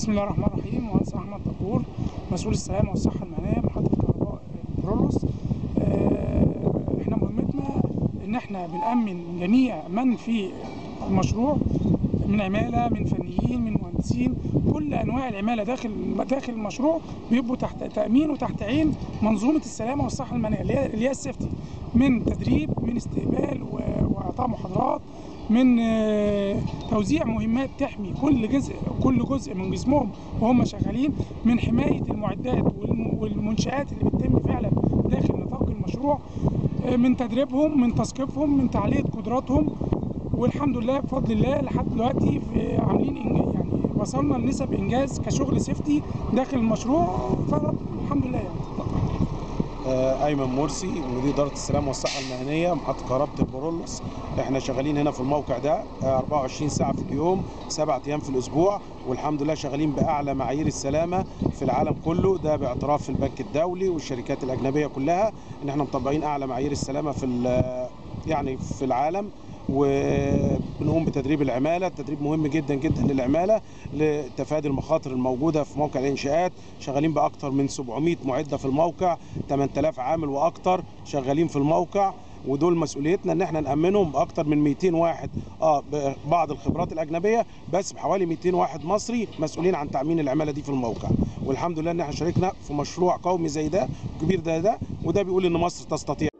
بسم الله الرحمن الرحيم مهندس احمد دبور مسؤول السلامه والصحه المهنيه محطه كهرباء برولوس آه، احنا مهمتنا ان احنا بنامن جميع من في المشروع من عماله من فنيين من مهندسين كل انواع العماله داخل داخل المشروع بيبقوا تحت تامين وتحت عين منظومه السلامه والصحه المهنيه اللي هي اللي هي السيفتي من تدريب من استقبال و- واعطاء محاضرات من آه، توزيع مهمات تحمي كل جزء كل جزء من جسمهم وهم شغالين من حمايه المعدات والم- والمنشات اللي بتتم فعلا داخل نطاق المشروع آه، من تدريبهم من تثقيفهم من تعليه قدراتهم والحمد لله بفضل الله لحد دلوقتي في عاملين إنج- يعني وصلنا لنسب انجاز كشغل سيفتي داخل المشروع فالحمد لله يعني آه، ايمن مرسي مدير اداره السلامه والصحه المهنيه محطه كهرباء البرولوس احنا شغالين هنا في الموقع ده آه، 24 ساعه في اليوم سبعة ايام في الاسبوع والحمد لله شغالين باعلى معايير السلامه في العالم كله ده باعتراف البنك الدولي والشركات الاجنبيه كلها ان احنا مطبقين اعلى معايير السلامه في ال- يعني في العالم وبنقوم بتدريب العماله التدريب مهم جدا جدا للعماله لتفادي المخاطر الموجوده في موقع الانشاءات شغالين باكثر من 700 معده في الموقع 8000 عامل واكثر شغالين في الموقع ودول مسؤوليتنا ان احنا نامنهم باكثر من 200 واحد اه ببعض الخبرات الاجنبيه بس بحوالي 200 واحد مصري مسؤولين عن تامين العماله دي في الموقع والحمد لله ان احنا شاركنا في مشروع قومي زي ده كبير ده ده وده بيقول ان مصر تستطيع